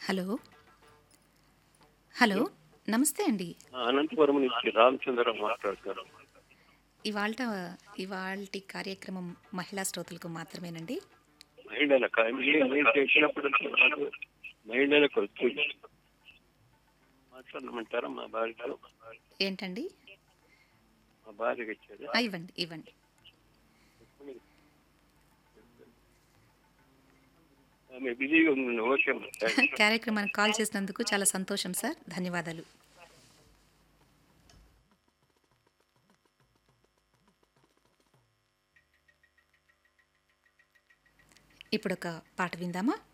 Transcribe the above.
hello hello నమస్తే అండి అనంతపురం నుంచి రామచంద్ర మాట్లాడుతున్నాను ఇవాళ ఇవాల్టి కార్యక్రమం మహిళా శ్రోతలకు మాత్రమేనండి మహిళలకు మీరు మీరు చేసినప్పుడు నాకు మహిళలకు వచ్చి మాట్లాడమంటారా మా భార్యతో ఏంటండి మా భార్యకి ఇచ్చారు ఆ, ఇవ్వండి ఇవ్వండి ఆమె బిజీగా ఉంది ఓకే కార్యక్రమానికి కాల్ చేసినందుకు చాలా సంతోషం సార్ ధన్యవాదాలు ఇప్పుడు ఒక పాట విందామా